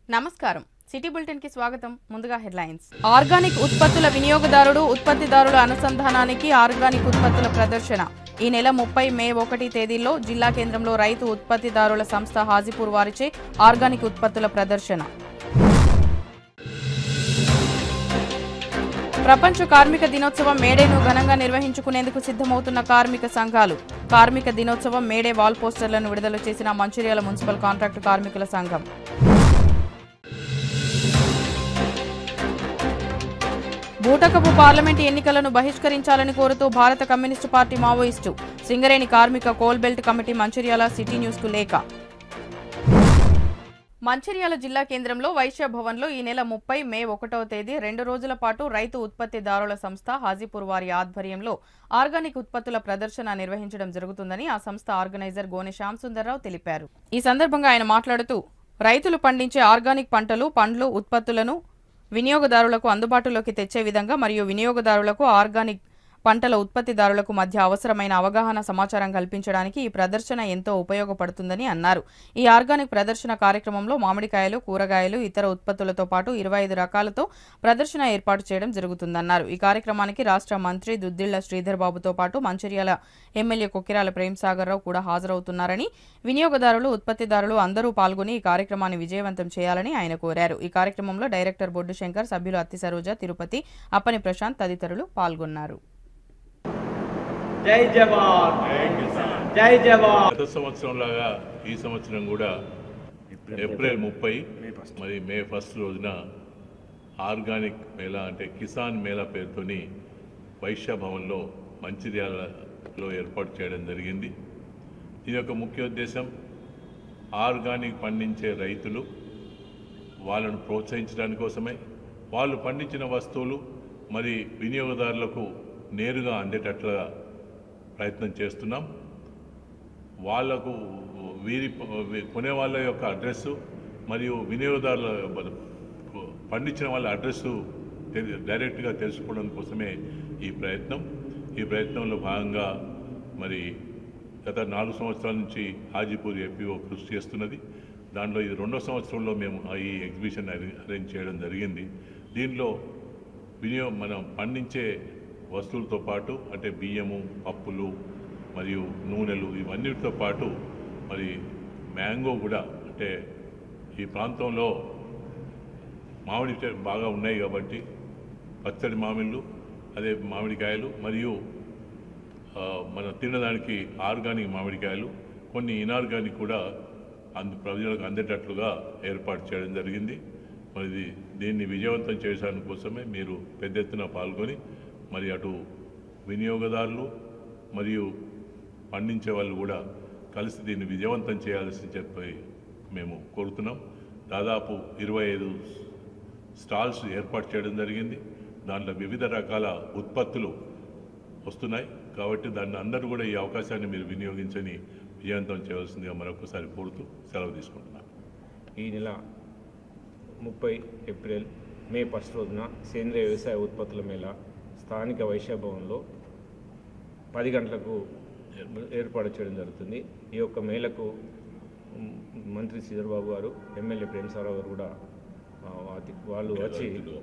నమస్కారం city bulletin కి స్వాగతం ముందుగా హెడ్లైన్స్ ఆర్గానిక్ ఉత్పత్తుల వినియోగదారుడు ఉత్పత్తిదారుల అనుసంధానానికి ఆర్గానిక్ ఉత్పత్తుల ప్రదర్శన ఈ నెల ముప్పై మే ఒకటి తేదీల్లో జిల్లా కేంద్రంలో రైతు ఉత్పత్తిదారుల సంస్థ హాజీపూర్ వారిచే ఆర్గానిక్ ఉత్పత్తుల ప్రదర్శన ప్రపంచ కార్మిక దినోత్సవం మేడేను ఘనంగా నిర్వహించుకునేందుకు సిద్ధమవుతున్న కార్మిక సంఘాలు కార్మిక దినోత్సవం మేడే వాల్ పోస్టర్లను విడుదల చేసిన మంచిర్యాల మున్సిపల్ కాంట్రాక్టు కార్మికుల సంఘం బూటకపు పార్లమెంట్ ఎన్నికలను బహిష్కరించాలని కోరుతూ భారత కమ్యూనిస్టు పార్టీ మావోయిస్టు సింగరేణి కార్మిక coal belt committee Mancherial city news కు లేఖ మంచిర్యాల జిల్లా కేంద్రంలో వైశ్య భవన్లో ఈ నెల ముప్పై మే ఒకటవ తేదీ రెండు రోజుల పాటు రైతు ఉత్పత్తిదారుల సంస్థ హాజీపూర్ వారి ఆధ్వర్యంలో ఆర్గానిక్ ఉత్పత్తుల ప్రదర్శన నిర్వహించడం జరుగుతుందని ఆ సంస్థ ఆర్గనైజర్ గోనె శ్యామ్ సుందర్రావు తెలిపారు ఈ సందర్భంగా ఆయన మాట్లాడుతూ రైతులు పండించే ఆర్గానిక్ పంటలు పండ్లు ఉత్పత్తులను వినియోగదారులకు అందుబాటులోకి తెచ్చే విధంగా మరియు వినియోగదారులకు ఆర్గానిక్ పంటల ఉత్పత్తిదారులకు మధ్య అవసరమైన అవగాహన సమాచారం కల్పించడానికి ఈ ప్రదర్శన ఎంతో ఉపయోగపడుతుందని అన్నారు ఈ ఆర్గానిక్ ప్రదర్శన కార్యక్రమంలో మామిడికాయలు కూరగాయలు ఇతర ఉత్పత్తులతో పాటు ఇరవై ఐదు రకాలతో ప్రదర్శన ఏర్పాటు చేయడం జరుగుతుందన్నారు ఈ కార్యక్రమానికి రాష్ట్ర మంత్రి దుద్దిళ్ల శ్రీధర్ బాబుతో పాటు మంచిర్యాల ఎమ్మెల్యే కొక్కిరాల ప్రేమ్సాగర్ రావు కూడా హాజరవుతున్నారని వినియోగదారులు ఉత్పత్తిదారులు అందరూ పాల్గొని ఈ కార్యక్రమాన్ని విజయవంతం చేయాలని ఆయన కోరారు ఈ కార్యక్రమంలో డైరెక్టర్ బొడ్డు శంకర్ సభ్యులు అత్తి సరోజ తిరుపతి అప్పని ప్రశాంత్ తదితరులు పాల్గొన్నారు జై జవాన్ జై జవాన్ గత సంవత్సరం లాగా ఈ సంవత్సరం కూడా ఏప్రిల్ ముప్పై మరి మే ఫస్ట్ రోజున ఆర్గానిక్ మేళా అంటే కిసాన్ మేళా పేరుతోని వైశ్య భవన్లో మంచిర్యాలలో ఏర్పాటు చేయడం జరిగింది దీని యొక్క ముఖ్య ఉద్దేశం ఆర్గానిక్ పండించే రైతులు వాళ్ళను ప్రోత్సహించడానికి కోసమే వాళ్ళు పండించిన వస్తువులు మరి వినియోగదారులకు నేరుగా అందేటట్లుగా ప్రయత్నం చేస్తున్నాం వాళ్లకు వీరి కొనే వాళ్ళ యొక్క అడ్రస్సు మరియు వినియోగదారుల పండించిన వాళ్ళ అడ్రస్సు తెలి- డైరెక్ట్గా తెలుసుకోవడం కోసమే ఈ ప్రయత్నం ఈ ప్రయత్నంలో భాగంగా మరి గత నాలుగు సంవత్సరాల నుంచి హాజీపూర్ ఎపిఓ కృషి చేస్తున్నది దాంట్లో ఇది రెండో సంవత్సరంలో మేము ఆ ఈ ఎగ్జిబిషన్ అరే- అరేంజ్ చేయడం జరిగింది దీనిలో వినియోగ మనం పండించే వస్తువులతో పాటు అంటే బియ్యము పప్పులు మరియు నూనెలు ఇవన్నిటితో పాటు మరి మ్యాంగో కూడా అంటే ఈ ప్రాంతంలో మామిడి చెట్లు బాగా ఉన్నాయి కాబట్టి పచ్చడి మామిళ్ళు అదే మామిడికాయలు మరియు ఆ, మనం తినడానికి ఆర్గానిక్ మామిడికాయలు కొన్ని ఇనార్గానిక్ కూడా అందు ప్రజలకు అందేటట్లుగా ఏర్పాటు చేయడం జరిగింది మరి ఇది దీన్ని విజయవంతం చేయడానికి కోసమే మీరు పెద్ద ఎత్తున పాల్గొని మరి అటు వినియోగదారులు మరియు పండించే వాళ్ళు కూడా కలిసి దీన్ని విజయవంతం చేయాల్సి చెప్పి మేము కోరుతున్నాం దాదాపు ఇరవై ఐదు స్టాల్స్ ఏర్పాటు చేయడం జరిగింది దాంట్లో వివిధ రకాల ఉత్పత్తులు వస్తున్నాయి కాబట్టి దాన్ని అందరూ కూడా ఈ అవకాశాన్ని మీరు వినియోగించని విజయవంతం చేయవలసిందిగా మరొకసారి కోరుతూ సెలవు తీసుకుంటున్నాను ఈ నెల ముప్పై ఏప్రిల్ మే ఫస్ట్ రోజున సేంద్రియ వ్యవసాయ ఉత్పత్తుల మేళ స్థానిక వైశ్య భవన్లో పది గంటలకు ఏర్పాటు చేయడం జరుగుతుంది ఈ యొక్క మేళకు మ్, మంత్రి శ్రీధర్బాబు గారు ఎమ్మెల్యే ప్రేమసారావు గారు కూడా ఆ, అతి- వాళ్ళు వచ్చి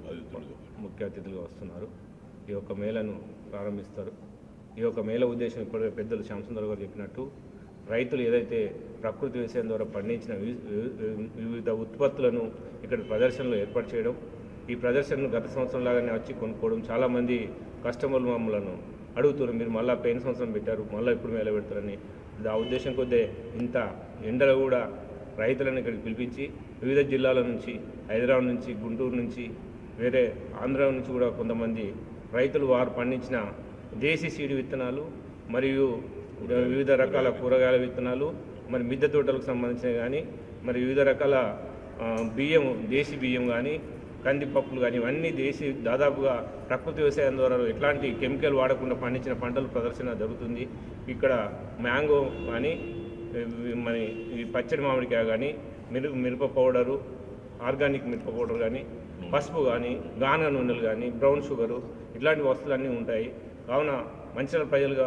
ముఖ్య అతిథులుగా వస్తున్నారు ఈ యొక్క మేళను ప్రారంభిస్తారు ఈ యొక్క మేళ ఉద్దేశం ఇప్పటికే పెద్దలు శ్యామసుందర్ గారు చెప్పినట్టు రైతులు ఏదైతే ప్రకృతి వ్యవసాయం ద్వారా పండించిన వి- వి- వివిధ ఉత్పత్తులను ఇక్కడ ప్రదర్శనలో ఏర్పాటు చేయడం ఈ ప్రదర్శనను గత సంవత్సరం లాగానే వచ్చి కొనుక్కోవడం చాలామంది కస్టమర్లు మమ్మలను అడుగుతున్నారు మీరు మళ్ళీ పెయిన్ సంవత్సరం పెట్టారు మళ్ళీ ఎప్పుడు మేళ పెడతారని ఆ ఉద్దేశం కొద్దే ఇంత ఎండలు కూడా రైతులను ఇక్కడికి పిలిపించి వివిధ జిల్లాల నుంచి హైదరాబాద్ నుంచి గుంటూరు నుంచి వేరే ఆంధ్ర నుంచి కూడా కొంతమంది రైతులు వారు పండించిన దేశీ సీడ్ విత్తనాలు మరియు వివిధ రకాల కూరగాయల విత్తనాలు మరి మిద్దె తోటలకు సంబంధించినవి కానీ మరి వివిధ రకాల ఆ, బియ్యం దేశీ బియ్యం కానీ కందిపప్పులు కానీ ఇవన్నీ దేశీ దాదాపుగా ప్రకృతి వ్యవసాయం ద్వారా ఎట్లాంటి కెమికల్ వాడకుండా పండించిన పంటల ప్రదర్శన జరుగుతుంది ఇక్కడ మ్యాంగో కానీ ఇవి మన ఈ పచ్చడి మామిడికాయ కానీ మిరు మిరప పౌడరు ఆర్గానిక్ మిరప పౌడర్ కానీ పసుపు కానీ గాన నూనెలు కానీ బ్రౌన్ షుగరు ఇట్లాంటి వస్తువులన్నీ ఉంటాయి కావున మంచిర్యాల ప్రజలుగా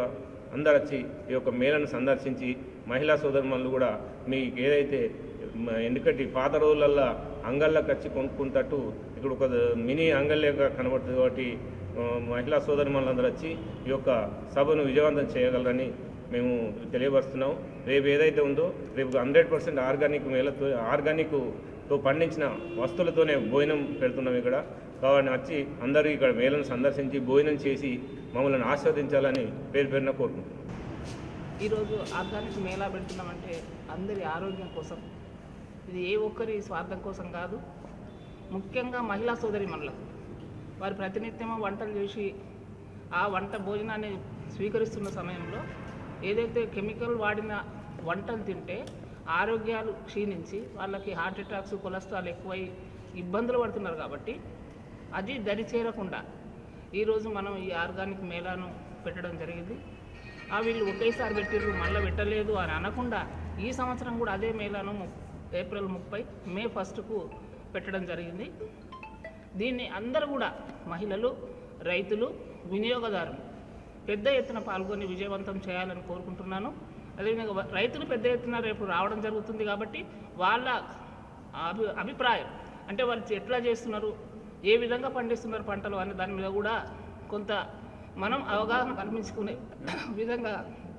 అందరు వచ్చి ఈ యొక్క మేళను సందర్శించి మహిళా సోదరుమణులు కూడా మీకు ఏదైతే మ- ఎందుకంటే ఈ పాత రోజులల్లో అంగళ్ళకి వచ్చి కొనుక్కుంటట్టు ఇక్కడ ఒక మినీ అంగళ్ళగా కనబడుతుంది కాబట్టి ఆ, మహిళా సోదరుమణులందరూ వచ్చి ఈ యొక్క సభను విజయవంతం చేయగలరని మేము తెలియపరుస్తున్నాం రేపు ఏదైతే ఉందో రేపు హండ్రెడ్ పర్సెంట్ ఆర్గానిక్ మేళతో ఆర్గానిక్తో పండించిన వస్తువులతోనే భోజనం పెడుతున్నాం ఇక్కడ కాబట్టి వచ్చి అందరూ ఇక్కడ మేళను సందర్శించి భోజనం చేసి మమ్మల్ని ఆస్వాదించాలని పేరు పేరున కోరుకుంటున్నాం ఈరోజు ఆర్గానిక్ మేళా పెడుతున్నామంటే అందరి ఆరోగ్యం కోసం ఇది ఏ ఒక్కరి స్వార్థం కోసం కాదు ముఖ్యంగా మహిళా సోదరి మనలకు వారు ప్రతినిత్యము వంటలు చేసి ఆ వంట భోజనాన్ని స్వీకరిస్తున్న సమయంలో ఏదైతే కెమికల్ వాడిన వంటలు తింటే ఆరోగ్యాలు క్షీణించి వాళ్ళకి హార్ట్ అటాక్స్ కొలెస్ట్రాల్ ఎక్కువై ఇబ్బందులు పడుతున్నారు కాబట్టి అది దరి చేరకుండా ఈరోజు మనం ఈ ఆర్గానిక్ మేళాను పెట్టడం జరిగింది ఆ వీళ్ళు ఒకేసారి పెట్టిర్రు మళ్ళీ పెట్టలేదు అని అనకుండా ఈ సంవత్సరం కూడా అదే మేళాను ము- ఏప్రిల్ ముప్పై మే ఫస్ట్కు పెట్టడం జరిగింది దీన్ని అందరూ కూడా మహిళలు రైతులు వినియోగదారులు పెద్ద ఎత్తున పాల్గొని విజయవంతం చేయాలని కోరుకుంటున్నాను అదేవిధంగా వ- రైతులు పెద్ద ఎత్తున రేపు రావడం జరుగుతుంది కాబట్టి వాళ్ళ అభి అభిప్రాయం అంటే వాళ్ళు ఎట్లా చేస్తున్నారు ఏ విధంగా పండిస్తున్నారు పంటలు అనే దాని మీద కూడా కొంత మనం అవగాహన కల్పించుకునే విధంగా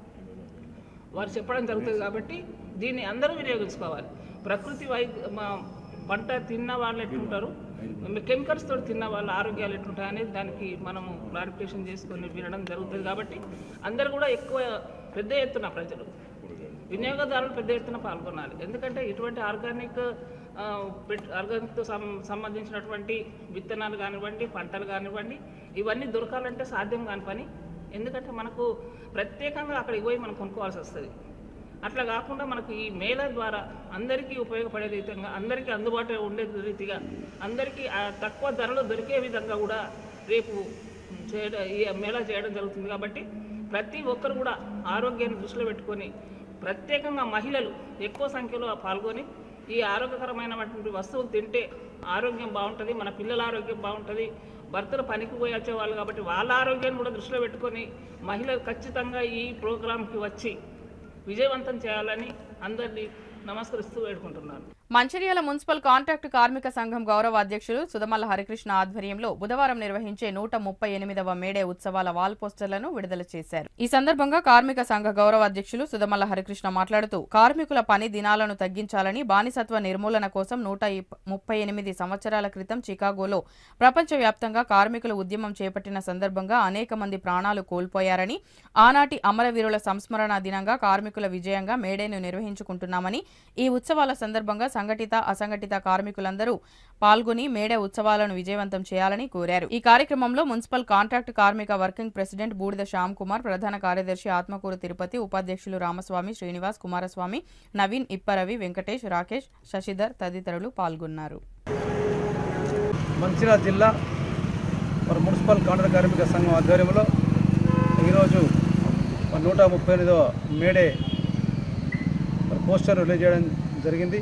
వారు చెప్పడం జరుగుతుంది కాబట్టి దీన్ని అందరూ వినియోగించుకోవాలి ప్రకృతి వై మా పంట తిన్న వాళ్ళు ఎట్లుంటారు కెమికల్స్ తోటి తిన్న వాళ్ళ ఆరోగ్యాలు ఎట్లుంటాయి అనేది దానికి మనము క్లారిఫికేషన్ చేసుకొని వినడం జరుగుతుంది కాబట్టి అందరూ కూడా ఎక్కువ పెద్ద ఎత్తున ప్రజలు వినియోగదారులు పెద్ద ఎత్తున పాల్గొనాలి ఎందుకంటే ఇటువంటి ఆర్గానిక్ ఆ, పెట్- ఆర్గానిక్తో సం సంబంధించినటువంటి విత్తనాలు కానివ్వండి పంటలు కానివ్వండి ఇవన్నీ దొరకాలంటే సాధ్యం కాని పని ఎందుకంటే మనకు ప్రత్యేకంగా అక్కడికి పోయి మనం కొనుక్కోవాల్సి వస్తుంది అట్లా కాకుండా మనకు ఈ మేళా ద్వారా అందరికీ ఉపయోగపడే విధంగా అందరికీ అందుబాటులో ఉండే రీతిగా అందరికీ ఆ తక్కువ ధరలో దొరికే విధంగా కూడా రేపు చేయడం ఈ మేళా చేయడం జరుగుతుంది కాబట్టి ప్రతి ఒక్కరు కూడా ఆరోగ్యాన్ని దృష్టిలో పెట్టుకొని ప్రత్యేకంగా మహిళలు ఎక్కువ సంఖ్యలో పాల్గొని ఈ ఆరోగ్యకరమైనటువంటి వస్తువులు తింటే ఆరోగ్యం బాగుంటుంది మన పిల్లల ఆరోగ్యం బాగుంటుంది భర్తలు పనికి పోయి వచ్చేవాళ్ళు కాబట్టి వాళ్ళ ఆరోగ్యాన్ని కూడా దృష్టిలో పెట్టుకొని మహిళలు ఖచ్చితంగా ఈ ప్రోగ్రాంకి వచ్చి విజయవంతం చేయాలని అందరినీ నమస్కరిస్తూ వేడుకుంటున్నాను మంచిర్యాల మున్సిపల్ కాంట్రాక్ట్ కార్మిక సంఘం గౌరవ అధ్యక్షులు సుధమల్ల హరికృష్ణ ఆధ్వర్యంలో బుధవారం నిర్వహించే నూట ముప్పై ఎనిమిదవ మేడే ఉత్సవాల వాల్ పోస్టర్లను విడుదల చేశారు ఈ సందర్భంగా కార్మిక సంఘ గౌరవ అధ్యక్షులు సుధమల్ల హరికృష్ణ మాట్లాడుతూ కార్మికుల పని దినాలను తగ్గించాలని బానిసత్వ నిర్మూలన కోసం నూట ఇప్- ముప్పై ఎనిమిది సంవత్సరాల క్రితం చికాగోలో ప్రపంచవ్యాప్తంగా కార్మికులు ఉద్యమం చేపట్టిన సందర్భంగా అనేక మంది ప్రాణాలు కోల్పోయారని ఆనాటి అమరవీరుల సంస్మరణ దినంగా కార్మికుల విజయంగా మేడేను నిర్వహించుకుంటున్నామని ఈ ఉత్సవాల సందర్భంగా సంఘటిత అసంఘటిత కార్మికులందరూ పాల్గొని మేడే ఉత్సవాలను విజయవంతం చేయాలని కోరారు ఈ కార్యక్రమంలో మున్సిపల్ కాంట్రాక్ట్ కార్మిక వర్కింగ్ ప్రెసిడెంట్ బూడిద శ్యామ్ కుమార్ ప్రధాన కార్యదర్శి ఆత్మకూరు తిరుపతి ఉపాధ్యక్షులు రామస్వామి శ్రీనివాస్ కుమారస్వామి నవీన్ ఇప్పరవి వెంకటేష్ రాకేష్ శశిధర్ తదితరులు పాల్గొన్నారు మంచిర్యాల జిల్లా మరి మున్సిపల్ కాంట్రాక్ట్ కార్మిక సంఘం ఆధ్వర్యంలో ఈరోజు మరి నూట ముప్పై ఎనిమిదవ మేడే మరి పోస్టర్ రిలీజ్ చేయడం జరిగింది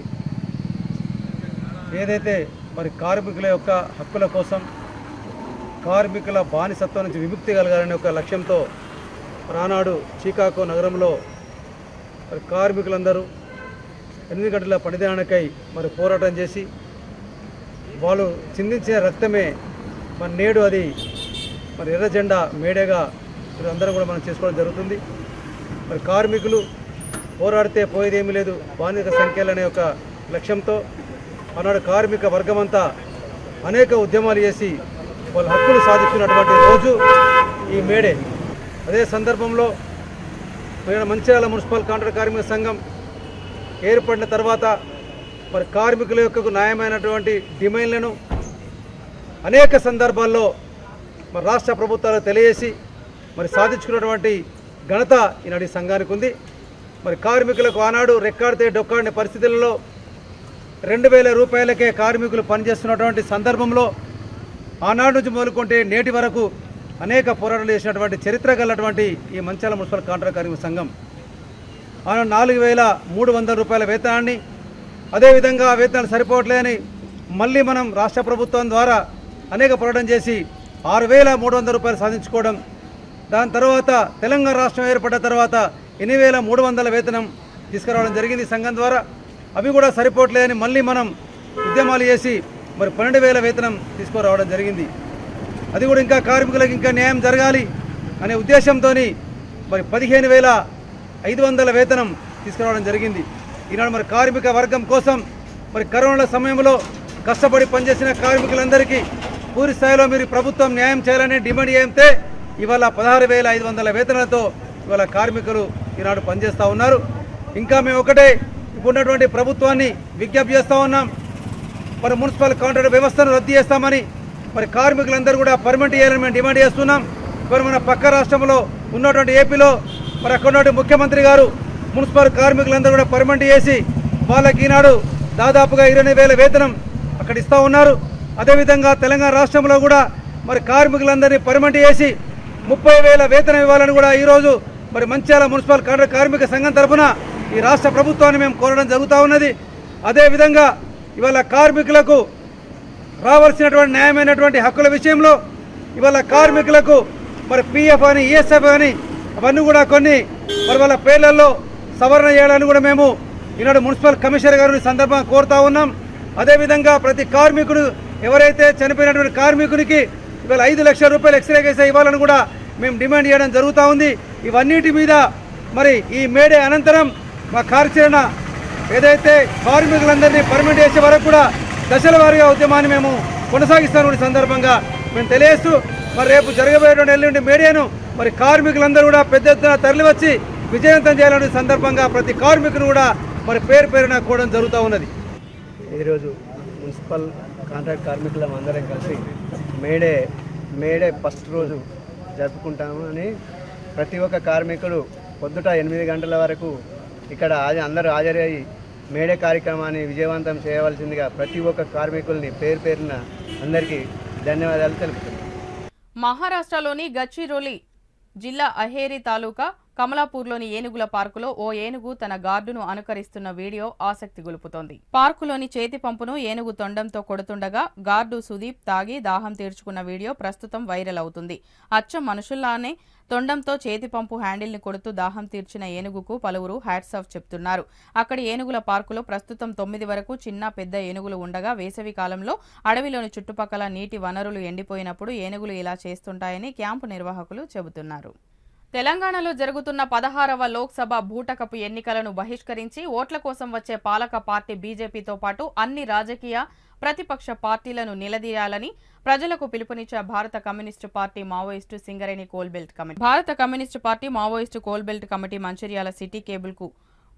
ఏదైతే మరి కార్మికుల యొక్క హక్కుల కోసం కార్మికుల బానిసత్వం నుంచి విముక్తి కలగాలనే ఒక లక్ష్యంతో మరి ఆనాడు చీకాగో నగరంలో మరి కార్మికులందరూ ఎనిమిది గంటల పనిదినానికై మరి పోరాటం చేసి వాళ్ళు చిందించిన రక్తమే మరి నేడు అది మరి ఎర్ర జెండా మేడేగా మీరు అందరం కూడా మనం చేసుకోవడం జరుగుతుంది మరి కార్మికులు పోరాడితే పోయేది ఏమీ లేదు బానిక సంఖ్యలు అనే ఒక లక్ష్యంతో ఆనాడు కార్మిక వర్గమంతా అనేక ఉద్యమాలు చేసి వాళ్ళ హక్కులు సాధించినటువంటి రోజు ఈ మేడే అదే సందర్భంలో మరి మంచిర్యాల మున్సిపల్ కాంట్రాక్ట్ కార్మిక సంఘం ఏర్పడిన తర్వాత మరి కార్మికుల యొక్క న్యాయమైనటువంటి డిమాండ్లను అనేక సందర్భాల్లో మరి రాష్ట్ర ప్రభుత్వాలకు తెలియజేసి మరి సాధించుకున్నటువంటి ఘనత ఈనాటి సంఘానికి ఉంది మరి కార్మికులకు ఆనాడు రెక్కాడితే డొక్కాడిన పరిస్థితులలో రెండు వేల రూపాయలకే కార్మికులు పనిచేస్తున్నటువంటి సందర్భంలో ఆనాడు నుంచి మొదలుకుంటే నేటి వరకు అనేక పోరాటాలు చేసినటువంటి చరిత్ర గలటువంటి ఈ మంచాల మున్సిపల్ కాంట్రాక్ట్ కార్మిక సంఘం ఆనాడు నాలుగు వేల మూడు వందల రూపాయల వేతనాన్ని అదేవిధంగా ఆ వేతనాలు సరిపోవట్లేదని మళ్ళీ మనం రాష్ట్ర ప్రభుత్వం ద్వారా అనేక పోరాటం చేసి ఆరు వేల మూడు వందల రూపాయలు సాధించుకోవడం దాని తర్వాత తెలంగాణ రాష్ట్రం ఏర్పడ్డ తర్వాత ఎనిమిది వేల మూడు వందల వేతనం తీసుకురావడం జరిగింది సంఘం ద్వారా అవి కూడా సరిపోవట్లేదని మళ్ళీ మనం ఉద్యమాలు చేసి మరి పన్నెండు వేల వేతనం తీసుకురావడం జరిగింది అది కూడా ఇంకా కార్మికులకు ఇంకా న్యాయం జరగాలి అనే ఉద్దేశంతో మరి పదిహేను వేల ఐదు వందల వేతనం తీసుకురావడం జరిగింది ఈనాడు మరి కార్మిక వర్గం కోసం మరి కరోనా సమయంలో కష్టపడి పనిచేసిన కార్మికులందరికీ పూర్తి స్థాయిలో మీరు ప్రభుత్వం న్యాయం చేయాలని డిమాండ్ చేస్తే ఇవాళ పదహారు వేల ఐదు వందల వేతనాలతో ఇవాళ కార్మికులు ఈనాడు పనిచేస్తూ ఉన్నారు ఇంకా మేము ఒకటే ఇప్పుడు ఉన్నటువంటి ప్రభుత్వాన్ని విజ్ఞప్తి చేస్తూ ఉన్నాం మరి మున్సిపల్ కాంట్రాక్ట్ వ్యవస్థను రద్దు చేస్తామని మరి కార్మికులందరూ కూడా పర్మనెంట్ చేయాలని మేము డిమాండ్ చేస్తున్నాం మరి మన పక్క రాష్ట్రంలో ఉన్నటువంటి ఏపీలో మరి అక్కడ ఉన్నటువంటి ముఖ్యమంత్రి గారు మున్సిపల్ కార్మికులందరూ కూడా పర్మనెంట్ చేసి వాళ్ళకి ఈనాడు దాదాపుగా ఇరవై వేల వేతనం అక్కడ ఇస్తూ ఉన్నారు అదేవిధంగా తెలంగాణ రాష్ట్రంలో కూడా మరి కార్మికులందరినీ పర్మనెంట్ చేసి ముప్పై వేల వేతనం ఇవ్వాలని కూడా ఈరోజు మరి మంచిర్యాల మున్సిపల్ కాంట్రాక్ట్ కార్మిక సంఘం తరఫున ఈ రాష్ట్ర ప్రభుత్వాన్ని మేము కోరడం జరుగుతూ ఉన్నది అదేవిధంగా ఇవాళ కార్మికులకు రావాల్సినటువంటి న్యాయమైనటువంటి హక్కుల విషయంలో ఇవాళ కార్మికులకు మరి పిఎఫ్ అని ఈఎస్ఎఫ్ అని అవన్నీ కూడా కొన్ని మరి వాళ్ళ పేర్లలో సవరణ చేయాలని కూడా మేము ఈనాడు మున్సిపల్ కమిషనర్ గారిని ఈ సందర్భంగా కోరుతా ఉన్నాం అదేవిధంగా ప్రతి కార్మికుడు ఎవరైతే చనిపోయినటువంటి కార్మికునికి ఇవాళ ఐదు లక్షల రూపాయలు ఎక్స్రే కేసా ఇవ్వాలని కూడా మేము డిమాండ్ చేయడం జరుగుతూ ఉంది ఇవన్నిటి మీద మరి ఈ మేడే అనంతరం మా కార్యాచరణ ఏదైతే కార్మికులందరినీ పర్మిట్ చేసే వరకు కూడా దశల వారీగా ఉద్యమాన్ని మేము కొనసాగిస్తామని సందర్భంగా మేము తెలియజేస్తూ మరి రేపు జరగబోయేటువంటి ఎల్లుండి మీడియాను మరి కార్మికులందరూ కూడా పెద్ద ఎత్తున తరలివచ్చి విజయవంతం చేయాలనే సందర్భంగా ప్రతి కార్మికును కూడా మరి పేరు పేరున కోవడం జరుగుతూ ఉన్నది ఈరోజు మున్సిపల్ కాంట్రాక్ట్ కార్మికులం అందరం కలిసి మేడే మేడే ఫస్ట్ రోజు జరుపుకుంటాము అని ప్రతి ఒక్క కార్మికుడు పొద్దుట ఎనిమిది గంటల వరకు ఇక్కడ హాజ- అందరూ హాజరయ్యి మేడే కార్యక్రమాన్ని విజయవంతం చేయవలసిందిగా ప్రతి ఒక్క కార్మికుల్ని పేరు పేరున అందరికీ ధన్యవాదాలు తెలుపుతున్నాను మహారాష్ట్రలోని గచ్చిరోలి జిల్లా అహేరి తాలూకా కమలాపూర్లోని ఏనుగుల పార్కులో ఓ ఏనుగు తన గార్డును అనుకరిస్తున్న వీడియో ఆసక్తి గొలుపుతోంది పార్కులోని చేతి పంపును ఏనుగు తొండంతో కొడుతుండగా గార్డు సుదీప్ తాగి దాహం తీర్చుకున్న వీడియో ప్రస్తుతం వైరల్ అవుతుంది అచ్చం మనుషుల్లానే తొండంతో చేతి పంపు హ్యాండిల్ని కొడుతూ దాహం తీర్చిన ఏనుగుకు పలువురు హ్యాట్స్ ఆఫ్ చెప్తున్నారు అక్కడి ఏనుగుల పార్కులో ప్రస్తుతం తొమ్మిది వరకు చిన్న పెద్ద ఏనుగులు ఉండగా వేసవి కాలంలో అడవిలోని చుట్టుపక్కల నీటి వనరులు ఎండిపోయినప్పుడు ఏనుగులు ఇలా చేస్తుంటాయని క్యాంపు నిర్వాహకులు చెబుతున్నారు తెలంగాణలో జరుగుతున్న పదహారవ లోక్సభ బూటకపు ఎన్నికలను బహిష్కరించి ఓట్ల కోసం వచ్చే పాలక పార్టీ బీజేపీతో పాటు అన్ని రాజకీయ ప్రతిపక్ష పార్టీలను నిలదీయాలని ప్రజలకు పిలుపునిచ్చే భారత communist party maoist Singareni coal belt committee భారత communist party maoist coal belt committee Mancherial city కేబుల్కు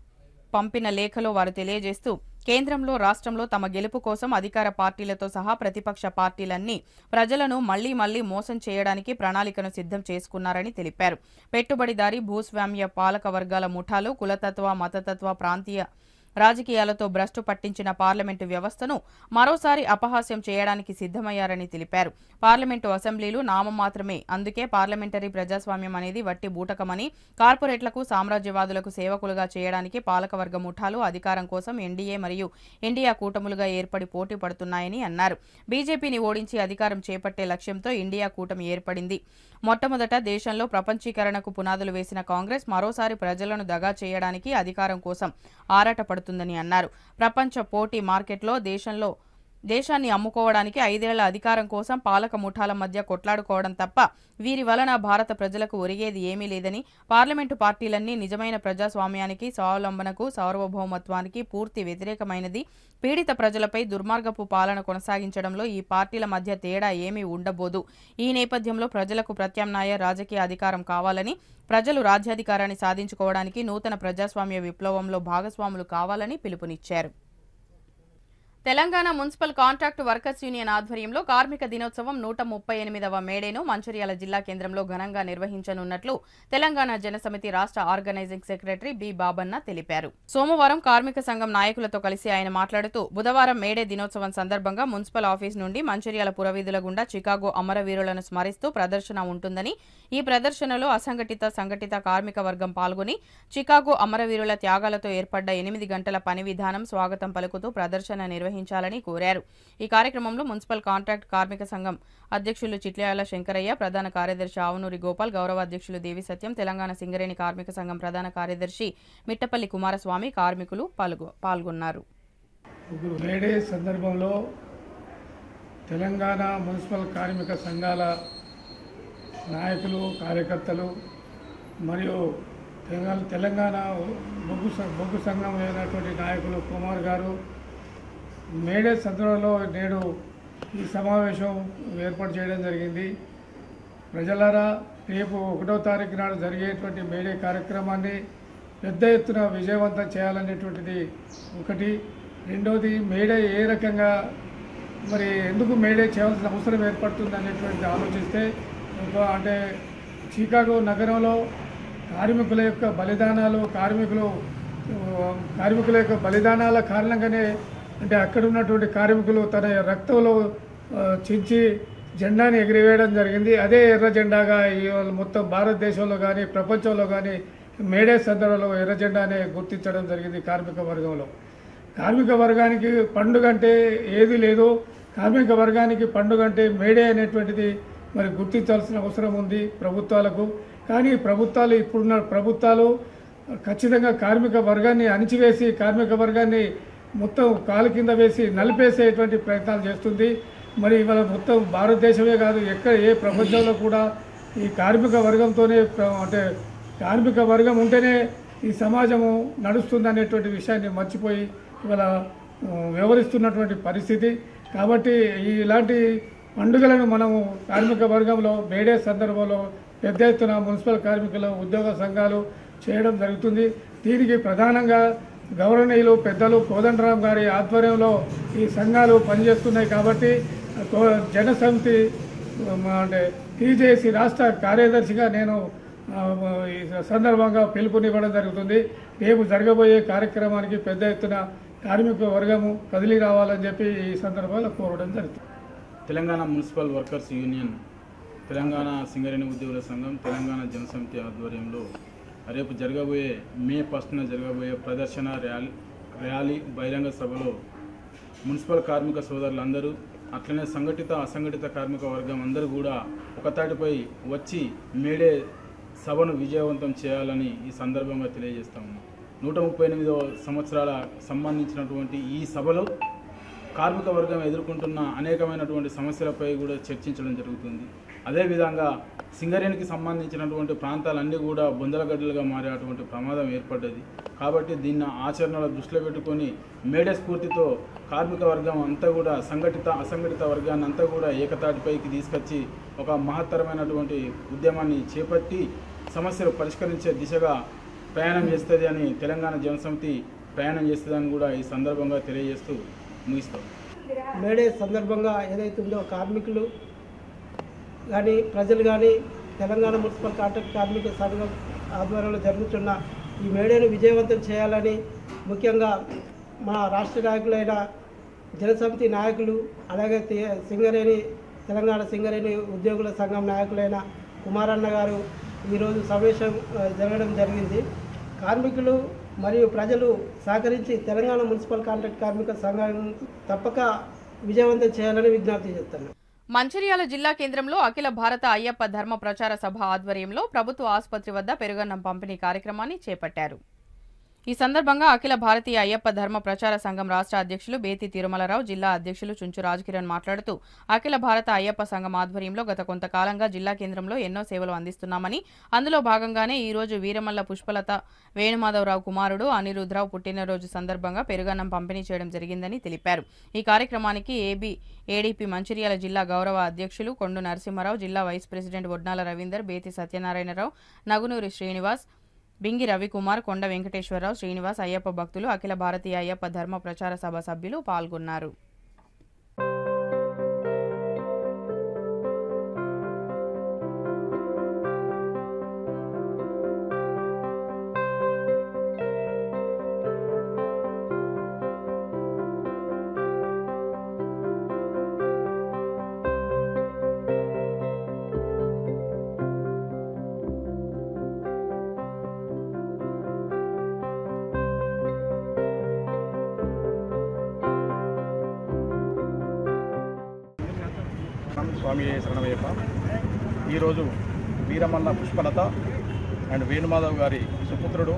పంపిన లేఖలో వారు తెలియజేస్తూ కేంద్రంలో రాష్ట్రంలో తమ గెలుపు కోసం అధికార పార్టీలతో సహా ప్రతిపక్ష పార్టీలన్నీ ప్రజలను మళ్లీ మళ్లీ మోసం చేయడానికి ప్రణాళికను సిద్ధం చేసుకున్నారని తెలిపారు పెట్టుబడిదారీ భూస్వామ్య పాలక వర్గాల ముఠాలు కులతత్వ మతతత్వ ప్రాంతీయ రాజకీయాలతో భ్రష్టు పట్టించిన పార్లమెంటు వ్యవస్థను మరోసారి అపహాస్యం చేయడానికి సిద్ధమయ్యారని తెలిపారు పార్లమెంటు అసెంబ్లీలు నామమాత్రమే అందుకే పార్లమెంటరీ ప్రజాస్వామ్యం అనేది వట్టి బూటకమని కార్పొరేట్లకు సామ్రాజ్యవాదులకు సేవకులుగా చేయడానికి పాలకవర్గ ముఠాలు అధికారం కోసం ఎన్డీఏ మరియు ఇండియా కూటములుగా ఏర్పడి పోటీ పడుతున్నాయని అన్నారు బీజేపీని ఓడించి అధికారం చేపట్టే లక్ష్యంతో ఇండియా కూటమి ఏర్పడింది మొట్టమొదట దేశంలో ప్రపంచీకరణకు పునాదులు వేసిన కాంగ్రెస్ మరోసారి ప్రజలను దగా చేయడానికి అధికారం కోసం ఆరాటపడుతుందని అన్నారు ప్రపంచ పోటీ మార్కెట్లో దేశంలో దేశాన్ని అమ్ముకోవడానికి ఐదేళ్ల అధికారం కోసం పాలక ముఠాల మధ్య కొట్లాడుకోవడం తప్ప వీరి వలన భారత ప్రజలకు ఒరిగేది ఏమీ లేదని పార్లమెంటు పార్టీలన్నీ నిజమైన ప్రజాస్వామ్యానికి స్వావలంబనకు సార్వభౌమత్వానికి పూర్తి వ్యతిరేకమైనది పీడిత ప్రజలపై దుర్మార్గపు పాలన కొనసాగించడంలో ఈ పార్టీల మధ్య తేడా ఏమీ ఉండబోదు ఈ నేపథ్యంలో ప్రజలకు ప్రత్యామ్నాయ రాజకీయ అధికారం కావాలని ప్రజలు రాజ్యాధికారాన్ని సాధించుకోవడానికి నూతన ప్రజాస్వామ్య విప్లవంలో భాగస్వాములు కావాలని పిలుపునిచ్చారు Telangana municipal contract workers union ఆధ్వర్యంలో కార్మిక దినోత్సవం నూట ముప్పై ఎనిమిదవ మేడేను మంచిర్యాల జిల్లా కేంద్రంలో ఘనంగా నిర్వహించనున్నట్లు తెలంగాణ జనసమితి రాష్ట్ర ఆర్గనైజింగ్ సెక్రటరీ బి బాబన్న తెలిపారు సోమవారం కార్మిక సంఘం నాయకులతో కలిసి ఆయన మాట్లాడుతూ బుధవారం మేడే దినోత్సవం సందర్భంగా మున్సిపల్ ఆఫీస్ నుండి మంచిర్యాల పురవీధుల గుండా చికాగో అమరవీరులను స్మరిస్తూ ప్రదర్శన ఉంటుందని ఈ ప్రదర్శనలో అసంఘటిత సంఘటిత కార్మిక వర్గం పాల్గొని చికాగో అమరవీరుల త్యాగాలతో ఏర్పడ్డ ఎనిమిది గంటల పని విధానం స్వాగతం పలుకుతూ ప్రదర్శన నిర్వహించారు నిర్వహించాలని కోరారు ఈ కార్యక్రమంలో మున్సిపల్ కాంట్రాక్ట్ కార్మిక సంఘం అధ్యక్షులు చిట్యాల శంకరయ్య ప్రధాన కార్యదర్శి ఆవునూరి గోపాల్ గౌరవ అధ్యక్షులు దేవి సత్యం తెలంగాణ సింగరేణి కార్మిక సంఘం ప్రధాన కార్యదర్శి మిట్టపల్లి కుమారస్వామి కార్మికులు పాల్గొ- పాల్గొన్నారు మేడే సందర్భంలో తెలంగాణ మున్సిపల్ కార్మిక సంఘాల నాయకులు కార్యకర్తలు మరియు తెలంగాణ తెలంగాణ బొగ్గు స- బొగ్గు సంఘం అయినటువంటి నాయకులు కుమార్ గారు మేడే సందర్భంలో నేడు ఈ సమావేశం ఏర్పాటు చేయడం జరిగింది ప్రజలారా రేపు ఒకటో తారీఖు నాడు జరిగేటువంటి మేడే కార్యక్రమాన్ని పెద్ద ఎత్తున విజయవంతం చేయాలనేటువంటిది ఒకటి రెండోది మేడే ఏ రకంగా మరి ఎందుకు మేడే చేయాల్సిన అవసరం ఏర్పడుతుంది అనేటువంటి ఆలోచిస్తే ఒక అంటే చికాగో నగరంలో కార్మికుల యొక్క బలిదానాలు కార్మికులు ఆ, కార్మికుల యొక్క బలిదానాల కారణంగానే అంటే అక్కడ ఉన్నటువంటి కార్మికులు తన రక్తంలో ఆ, చించి జెండాని ఎగిరివేయడం జరిగింది అదే ఎర్ర జెండాగా ఇవాళ మొత్తం భారతదేశంలో కానీ ప్రపంచంలో కానీ మేడే సందర్భంలో ఎర్ర జెండానే గుర్తించడం జరిగింది కార్మిక వర్గంలో కార్మిక వర్గానికి పండుగ అంటే ఏది లేదు కార్మిక వర్గానికి పండుగ అంటే మేడే అనేటువంటిది మరి గుర్తించాల్సిన అవసరం ఉంది ప్రభుత్వాలకు కానీ ప్రభుత్వాలు ఇప్పుడున్న ప్రభుత్వాలు ఖచ్చితంగా కార్మిక వర్గాన్ని అణిచివేసి కార్మిక వర్గాన్ని మొత్తం కాలు కింద వేసి నలిపేసేటువంటి ప్రయత్నాలు చేస్తుంది మరి ఇవాళ మొత్తం భారతదేశమే కాదు ఎక్కడ ఏ ప్రపంచంలో కూడా ఈ కార్మిక వర్గంతోనే ప్ర- అంటే కార్మిక వర్గం ఉంటేనే ఈ సమాజము నడుస్తుంది అనేటువంటి విషయాన్ని మర్చిపోయి ఇవాళ ఆ, వ్యవహరిస్తున్నటువంటి పరిస్థితి కాబట్టి ఈ ఇలాంటి పండుగలను మనము కార్మిక వర్గంలో మేడే సందర్భంలో పెద్ద ఎత్తున మున్సిపల్ కార్మికుల ఉద్యోగ సంఘాలు చేయడం జరుగుతుంది దీనికి ప్రధానంగా గౌరవనీయులు పెద్దలు కోదండరాం గారి ఆధ్వర్యంలో ఈ సంఘాలు పనిచేస్తున్నాయి కాబట్టి కో- జనసమితి మా అంటే టీజేసీ రాష్ట్ర కార్యదర్శిగా నేను ఆ, ఈ సందర్భంగా పిలుపునివ్వడం జరుగుతుంది రేపు జరగబోయే కార్యక్రమానికి పెద్ద ఎత్తున కార్మిక వర్గము కదిలి రావాలని చెప్పి ఈ సందర్భంలో కోరడం జరుగుతుంది Telangana municipal workers union Telangana Singareni ఉద్యోగుల సంఘం తెలంగాణ జనసమితి ఆధ్వర్యంలో రేపు జరగబోయే మే ఫస్ట్న జరగబోయే ప్రదర్శన ర్యాలీ ర్యాలీ బహిరంగ సభలో మున్సిపల్ కార్మిక సోదరులందరూ అట్లనే సంఘటిత అసంఘటిత కార్మిక వర్గం అందరూ కూడా ఒకతాటిపై వచ్చి మేడే సభను విజయవంతం చేయాలని ఈ సందర్భంగా తెలియజేస్తా ఉన్నాం నూట ముప్పై ఎనిమిదవ సంవత్సరాల సంబంధించినటువంటి ఈ సభలో కార్మిక వర్గం ఎదుర్కొంటున్న అనేకమైనటువంటి సమస్యలపై కూడా చర్చించడం జరుగుతుంది అదేవిధంగా సింగరేణికి సంబంధించినటువంటి ప్రాంతాలన్నీ కూడా బొందలగడ్డలుగా మారేటువంటి ప్రమాదం ఏర్పడ్డది కాబట్టి దీన్ని ఆచరణలో దృష్టిలో పెట్టుకొని మేడే స్ఫూర్తితో కార్మిక వర్గం అంతా కూడా సంఘటిత అసంఘటిత వర్గాన్ని అంతా కూడా ఏకతాటిపైకి తీసుకొచ్చి ఒక మహత్తరమైనటువంటి ఉద్యమాన్ని చేపట్టి సమస్యలు పరిష్కరించే దిశగా ప్రయాణం చేస్తుంది అని తెలంగాణ జనసమితి ప్రయాణం చేస్తుందని కూడా ఈ సందర్భంగా తెలియజేస్తూ ముగిస్తాం మేడే సందర్భంగా ఏదైతుందో కార్మికులు కానీ ప్రజలు కానీ తెలంగాణ మున్సిపల్ కాంట్రాక్ట్ కార్మిక సంఘం ఆధ్వర్యంలో జరుగుతున్న ఈ మేడేను విజయవంతం చేయాలని ముఖ్యంగా మా రాష్ట్ర నాయకులైన జనసమితి నాయకులు అలాగే తి- సింగరేణి తెలంగాణ సింగరేణి ఉద్యోగుల సంఘం నాయకులైన కుమారన్న గారు ఈరోజు సమావేశం ఆ, జరగడం జరిగింది కార్మికులు మరియు ప్రజలు సహకరించి తెలంగాణ మున్సిపల్ కాంట్రాక్ట్ కార్మిక సంఘం తప్పక విజయవంతం చేయాలని విజ్ఞప్తి చేస్తున్నాను మంచిర్యాల జిల్లా కేంద్రంలో అఖిల భారత అయ్యప్ప ధర్మ ప్రచార సభ ఆధ్వర్యంలో ప్రభుత్వ ఆసుపత్రి వద్ద పెరుగన్నం పంపిణీ కార్యక్రమాన్ని చేపట్టారు ఈ సందర్భంగా అఖిల భారతీయ అయ్యప్ప ధర్మ ప్రచార సంఘం రాష్ట్ర అధ్యక్షులు బేతి తిరుమలరావు జిల్లా అధ్యక్షులు చుంచు రాజ్కిరణ్ మాట్లాడుతూ అఖిల భారత అయ్యప్ప సంఘం ఆధ్వర్యంలో గత కొంతకాలంగా జిల్లా కేంద్రంలో ఎన్నో సేవలు అందిస్తున్నామని అందులో భాగంగానే ఈ రోజు వీరమల్ల పుష్పలత వేణుమాధవరావు కుమారుడు అనిరుద్రావు పుట్టినరోజు సందర్భంగా పెరుగన్నం పంపిణీ చేయడం జరిగిందని తెలిపారు ఈ కార్యక్రమానికి ఏబీ ఏడీపీ మంచిర్యాల జిల్లా గౌరవ అధ్యక్షులు కొండు నరసింహారావు జిల్లా వైస్ ప్రెసిడెంట్ వడ్నాల రవీందర్ బేతి సత్యనారాయణరావు నగునూరి శ్రీనివాస్ బింగి రవికుమార్ కొండ వెంకటేశ్వరరావు శ్రీనివాస్ అయ్యప్ప భక్తులు అఖిల భారతీయ అయ్యప్ప ధర్మ ప్రచార సభ సభ్యులు పాల్గొన్నారు స్వామి శరణమయ్యప్ప ఈరోజు వీరమల్ల పుష్పలత అండ్ వేణుమాధవ్ గారి సుపుత్రుడు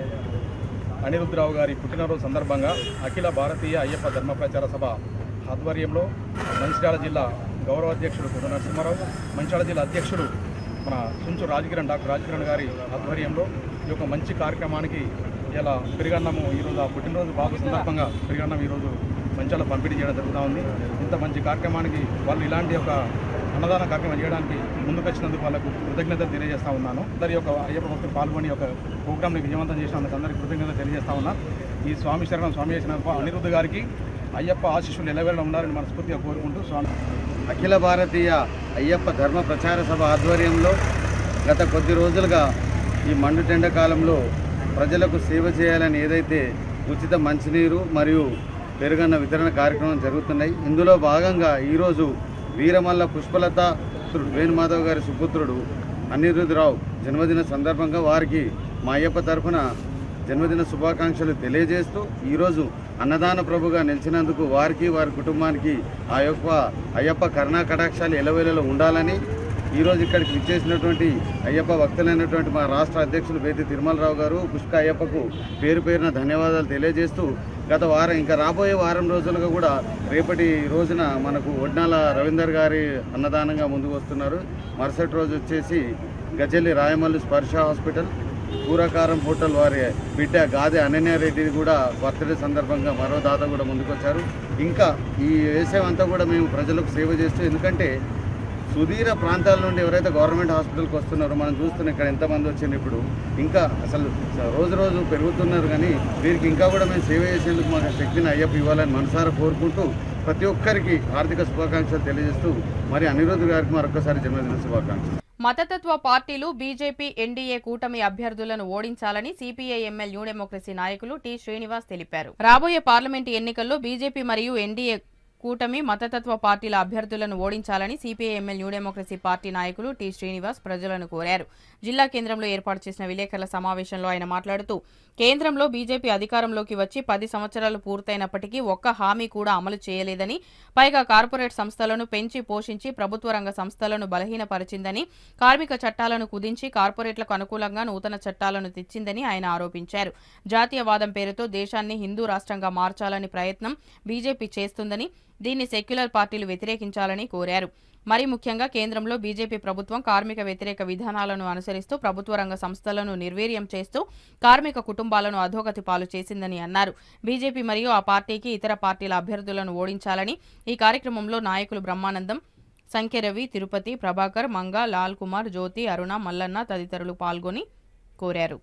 అనిరుద్రరావు గారి పుట్టినరోజు సందర్భంగా అఖిల భారతీయ అయ్యప్ప ధర్మ ప్రచార సభ ఆధ్వర్యంలో మంచిర్యాల జిల్లా గౌరవ అధ్యక్షుడు కొడు నరసింహారావు మంచిర్యాల జిల్లా అధ్యక్షుడు మన సుంచు రాజకిరణ్ డాక్టర్ రాజకిరణ్ గారి ఆధ్వర్యంలో ఈ యొక్క మంచి కార్యక్రమానికి ఇలా పెరిగన్నము ఈరోజు ఆ పుట్టినరోజు బాబు సందర్భంగా పెరిగన్నం ఈరోజు మంచాల పంపిణీ చేయడం జరుగుతూ ఉంది ఇంత మంచి కార్యక్రమానికి వాళ్ళు ఇలాంటి ఒక అన్నదాన కార్యక్రమం చేయడానికి ముందుకు వచ్చినందుకు వాళ్ళకు కృతజ్ఞతలు తెలియజేస్తా ఉన్నాను అందరి యొక్క అయ్యప్ప భక్తులు పాల్గొని ఒక ప్రోగ్రామ్ని విజయవంతం చేసినందుకు అందరికీ కృతజ్ఞతలు తెలియజేస్తా ఉన్నా ఈ స్వామి శరణం స్వామి చేసినందుకు అనిరుద్ధ గారికి అయ్యప్ప ఆశీస్సులు నిలవేరడం ఉండాలని మనస్ఫూర్తిగా కోరుకుంటూ స్వామి అఖిల భారతీయ అయ్యప్ప ధర్మ ప్రచార సభ ఆధ్వర్యంలో గత కొద్ది రోజులుగా ఈ మండుటెండ కాలంలో ప్రజలకు సేవ చేయాలని ఏదైతే ఉచిత మంచినీరు మరియు పెరుగన్న వితరణ కార్యక్రమం జరుగుతున్నాయి ఇందులో భాగంగా ఈరోజు వీరమల్ల పుష్పలత పుత్రుడు వేణుమాధవ్ గారి సుపుత్రుడు అనిరుద్ధరావు జన్మదిన సందర్భంగా వారికి మా అయ్యప్ప తరఫున జన్మదిన శుభాకాంక్షలు తెలియజేస్తూ ఈరోజు అన్నదాన ప్రభుగా నిలిచినందుకు వారికి వారి కుటుంబానికి ఆ యొక్క అయ్యప్ప కరుణా కటాక్షాలు ఎలవేలలో ఉండాలని ఈరోజు ఇక్కడికి విచ్చేసినటువంటి అయ్యప్ప భక్తులైనటువంటి మా రాష్ట్ర అధ్యక్షులు బేతి తిరుమలరావు గారు పుష్క అయ్యప్పకు పేరు పేరున ధన్యవాదాలు తెలియజేస్తూ గత వారం ఇంకా రాబోయే వారం రోజులుగా కూడా రేపటి రోజున మనకు ఒడ్నాల రవీందర్ గారి అన్నదానంగా ముందుకు వస్తున్నారు మరుసటి రోజు వచ్చేసి గజల్లి రాయమల్లి స్పర్శ హాస్పిటల్ పూరకారం హోటల్ వారి బిడ్డ గాదె అనన్యారెడ్డి కూడా బర్త్డే సందర్భంగా మరో దాత కూడా ముందుకొచ్చారు ఇంకా ఈ వేసవి అంతా కూడా మేము ప్రజలకు సేవ చేస్తూ ఎందుకంటే సుదీర ప్రాంతాల నుండి ఎవరైతే గవర్నమెంట్ హాస్పిటల్కి వస్తున్నారో మనం చూస్తున్నాం ఇక్కడ ఎంతమంది వచ్చింది ఇప్పుడు ఇంకా అసలు రోజు రోజు పెరుగుతున్నారు కానీ వీరికి ఇంకా కూడా మేము సేవ చేసేందుకు మాకు శక్తిని అయ్యప్ప ఇవ్వాలని మనసారా కోరుకుంటూ ప్రతి ఒక్కరికి ఆర్థిక శుభాకాంక్షలు తెలియజేస్తూ మరి అనిరుద్ధ్ గారికి మరొకసారి జన్మదిన శుభాకాంక్షలు మతతత్వ పార్టీలు బీజేపీ ఎన్డీఏ కూటమి అభ్యర్థులను ఓడించాలని సిపిఐ ఎంఎల్ న్యూ డెమోక్రసీ నాయకులు టి శ్రీనివాస్ తెలిపారు రాబోయే పార్లమెంటు ఎన్నికల్లో బీజేపీ మరియు ఎన్డీఏ కూటమి మతతత్వ పార్టీల అభ్యర్థులను ఓడించాలని CPI ML new democracy party నాయకులు టి శ్రీనివాస్ ప్రజలను కోరారు జిల్లా కేంద్రంలో ఏర్పాటు చేసిన విలేకరుల సమావేశంలో ఆయన మాట్లాడుతూ కేంద్రంలో బీజేపీ అధికారంలోకి వచ్చి పది సంవత్సరాలు పూర్తయినప్పటికీ ఒక్క హామీ కూడా అమలు చేయలేదని పైగా కార్పొరేట్ సంస్థలను పెంచి పోషించి ప్రభుత్వ రంగ సంస్థలను బలహీనపరిచిందని కార్మిక చట్టాలను కుదించి కార్పొరేట్లకు అనుకూలంగా నూతన చట్టాలను తెచ్చిందని ఆయన ఆరోపించారు జాతీయవాదం పేరుతో దేశాన్ని హిందూ రాష్ట్రంగా మార్చాలని ప్రయత్నం బీజేపీ చేస్తుందని దీన్ని సెక్యులర్ పార్టీలు వ్యతిరేకించాలని కోరారు మరి ముఖ్యంగా కేంద్రంలో బీజేపీ ప్రభుత్వం కార్మిక వ్యతిరేక విధానాలను అనుసరిస్తూ ప్రభుత్వ రంగ సంస్థలను నిర్వీర్యం చేస్తూ కార్మిక కుటుంబాలను అధోగతి పాలు చేసిందని అన్నారు బీజేపీ మరియు ఆ పార్టీకి ఇతర పార్టీల అభ్యర్థులను ఓడించాలని ఈ కార్యక్రమంలో నాయకులు బ్రహ్మానందం సంఖ్యరవి తిరుపతి ప్రభాకర్ మంగ లాల్ కుమార్ జ్యోతి అరుణ మల్లన్న తదితరులు పాల్గొని కోరారు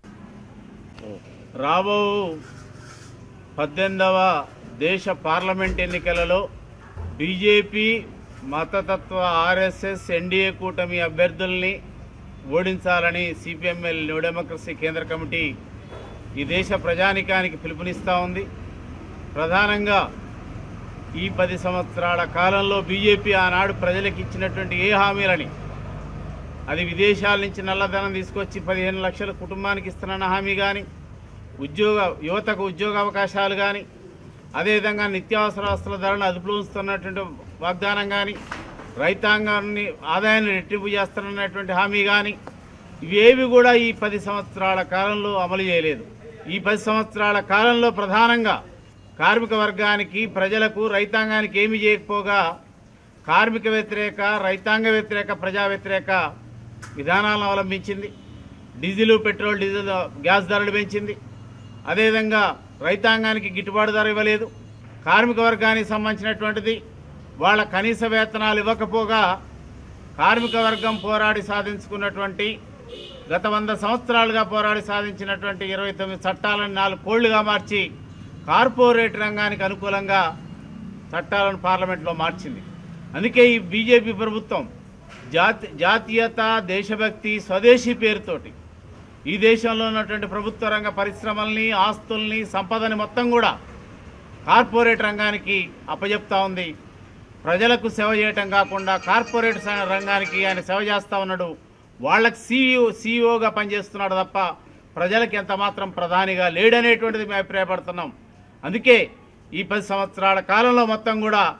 రాబో పద్దెనిమిదవ దేశ పార్లమెంట్ ఎన్నికలలో బీజేపీ మతతత్వ ఆర్ఎస్ఎస్ ఎన్డీఏ కూటమి అభ్యర్థుల్ని ఓడించాలని సిపిఎంఎల్ న్యూ డెమోక్రసీ కేంద్ర కమిటీ ఈ దేశ ప్రజానికానికి పిలుపునిస్తూ ఉంది ప్రధానంగా ఈ పది సంవత్సరాల కాలంలో బీజేపీ ఆనాడు ప్రజలకు ఇచ్చినటువంటి ఏ హామీలని అది విదేశాల నుంచి నల్లధనం తీసుకొచ్చి పదిహేను లక్షల కుటుంబానికి ఇస్తున్న హామీ కానీ ఉద్యోగ యువతకు ఉద్యోగ అవకాశాలు కానీ అదేవిధంగా నిత్యావసర వస్తువుల ధరలను అదుపులో ఉంచుతున్నటువంటి వాగ్దానం కానీ రైతాంగాన్ని ఆదాయాన్ని రెట్టింపు చేస్తున్నటువంటి హామీ కానీ ఇవేవి కూడా ఈ పది సంవత్సరాల కాలంలో అమలు చేయలేదు ఈ పది సంవత్సరాల కాలంలో ప్రధానంగా కార్మిక వర్గానికి ప్రజలకు రైతాంగానికి ఏమి చేయకపోగా కార్మిక వ్యతిరేక రైతాంగ వ్యతిరేక ప్రజా వ్యతిరేక విధానాలను అవలంబించింది డీజిల్ పెట్రోల్ డీజిల్ గ్యాస్ ధరలు పెంచింది అదేవిధంగా రైతాంగానికి గిట్టుబాటు ధర ఇవ్వలేదు కార్మిక వర్గానికి సంబంధించినటువంటిది వాళ్ళ కనీస వేతనాలు ఇవ్వకపోగా కార్మిక వర్గం పోరాడి సాధించుకున్నటువంటి గత వంద సంవత్సరాలుగా పోరాడి సాధించినటువంటి ఇరవై తొమ్మిది చట్టాలను నాలుగు కోళ్లుగా మార్చి కార్పొరేట్ రంగానికి అనుకూలంగా చట్టాలను పార్లమెంట్లో మార్చింది అందుకే ఈ బీజేపీ ప్రభుత్వం జాతి జాతీయత దేశభక్తి స్వదేశీ పేరుతోటి ఈ దేశంలో ఉన్నటువంటి ప్రభుత్వ రంగ పరిశ్రమల్ని ఆస్తుల్ని సంపదని మొత్తం కూడా కార్పొరేట్ రంగానికి అప్పజెప్తా ఉంది ప్రజలకు సేవ చేయటం కాకుండా కార్పొరేట్ స- రంగానికి ఆయన సేవ చేస్తూ ఉన్నాడు వాళ్ళకి సీఈఓ సీఈఓగా పనిచేస్తున్నాడు తప్ప ప్రజలకు ఎంత మాత్రం ప్రధానిగా లేడనేటువంటిది మేము అభిప్రాయపడుతున్నాం అందుకే ఈ పది సంవత్సరాల కాలంలో మొత్తం కూడా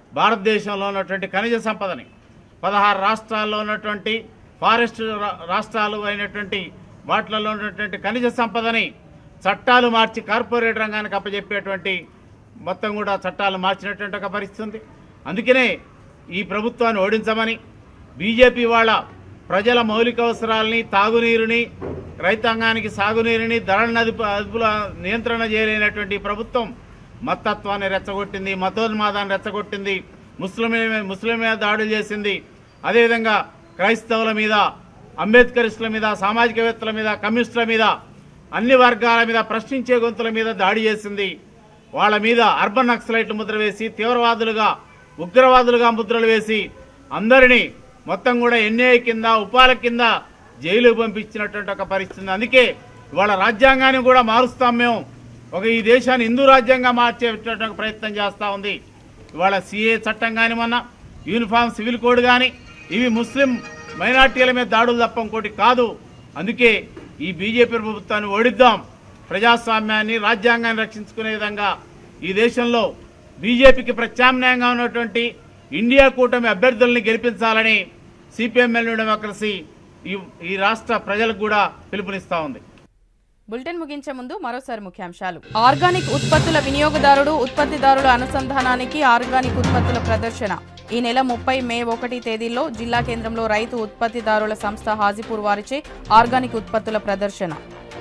భారతదేశంలో ఉన్నటువంటి ఖనిజ సంపదని పదహారు రాష్ట్రాల్లో ఉన్నటువంటి ఫారెస్ట్ రా- రాష్ట్రాలు అయినటువంటి వాటిలలో ఉన్నటువంటి ఖనిజ సంపదని చట్టాలు మార్చి కార్పొరేట్ రంగానికి అప్పచెప్పేటువంటి మొత్తం కూడా చట్టాలు మార్చినటువంటి ఒక పరిస్థితి ఉంది అందుకనే ఈ ప్రభుత్వాన్ని ఓడించమని బీజేపీ వాళ్ళ ప్రజల మౌలిక అవసరాలని తాగునీరుని రైతాంగానికి సాగునీరుని ధరలను అదుపు అదుపుల నియంత్రణ చేయలేనటువంటి ఈ ప్రభుత్వం మతత్వాన్ని రెచ్చగొట్టింది మతోన్మాదాన్ని రెచ్చగొట్టింది ముస్లింల ముస్లిం మీద దాడులు చేసింది అదేవిధంగా క్రైస్తవుల మీద అంబేద్కరిస్టుల మీద సామాజికవేత్తల మీద కమ్యూనిస్టుల మీద అన్ని వర్గాల మీద ప్రశ్నించే గొంతుల మీద దాడి చేసింది వాళ్ళ మీద అర్బన్ నక్సలైట్లు ముద్ర వేసి తీవ్రవాదులుగా ఉగ్రవాదులుగా ముద్రలు వేసి అందరినీ మొత్తం కూడా ఎన్ఐఏ కింద ఉపాల కింద జైలుకు పంపించినటువంటి ఒక పరిస్థితి ఉంది. అందుకే ఇవాళ రాజ్యాంగాన్ని కూడా మారుస్తాం మేము ఒక ఈ దేశాన్ని హిందూ రాజ్యాంగం మార్చేటటువంటి ఒక ప్రయత్నం చేస్తూ ఉంది ఇవాళ సిఏ చట్టం కానీ మొన్న యూనిఫామ్ సివిల్ కోడ్ కానీ ఇవి ముస్లిం మైనార్టీల మీద దాడులు తప్ప ఇంకోటి కాదు అందుకే ఈ బీజేపీ ప్రభుత్వాన్ని ఓడిద్దాం ప్రజాస్వామ్యాన్ని రాజ్యాంగాన్ని రక్షించుకునే విధంగా ఈ దేశంలో బీజేపీకి ప్రత్యామ్నాయంగా ఉన్నటువంటి ఇండియా కూటమి అభ్యర్థుల్ని గెలిపించాలని సిపిఎంఎల్ డెమోక్రసీ ఈ ఈ రాష్ట్ర ప్రజలకు కూడా పిలుపునిస్తా ఉంది బులెటిన్ ముగించే ముందు మరోసారి ముఖ్యాంశాలు ఆర్గానిక్ ఉత్పత్తుల వినియోగదారుడు ఉత్పత్తిదారుల అనుసంధానానికి ఆర్గానిక్ ఉత్పత్తుల ప్రదర్శన ఈ నెల ముప్పై మే ఒకటి తేదీల్లో జిల్లా కేంద్రంలో రైతు ఉత్పత్తిదారుల సంస్థ హాజీపూర్ వారిచే ఆర్గానిక్ ఉత్పత్తుల ప్రదర్శన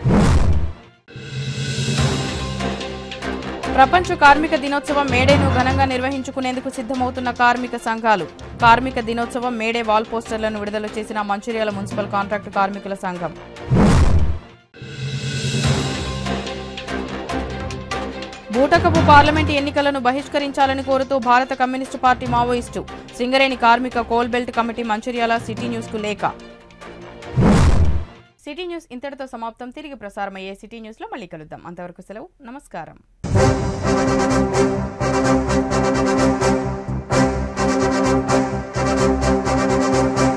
ప్రపంచ కార్మిక దినోత్సవం మేడేను ఘనంగా నిర్వహించుకునేందుకు సిద్ధమవుతున్న కార్మిక సంఘాలు కార్మిక దినోత్సవం మేడే వాల్ పోస్టర్లను విడుదల చేసిన మంచిర్యాల మున్సిపల్ కాంట్రాక్టు కార్మికుల సంఘం బూటకపు పార్లమెంటు ఎన్నికలను బహిష్కరించాలని కోరుతూ భారత కమ్యూనిస్టు పార్టీ మావోయిస్టు సింగరేణి కార్మిక coal belt committee Mancherial city news కు లేఖ సిటీ న్యూస్ ఇంతటితో సమాప్తం తిరిగి ప్రసారమయ్యే సిటీ న్యూస్ లో మళ్ళీ కలుద్దాం అంతవరకు సెలవు నమస్కారం Thank you.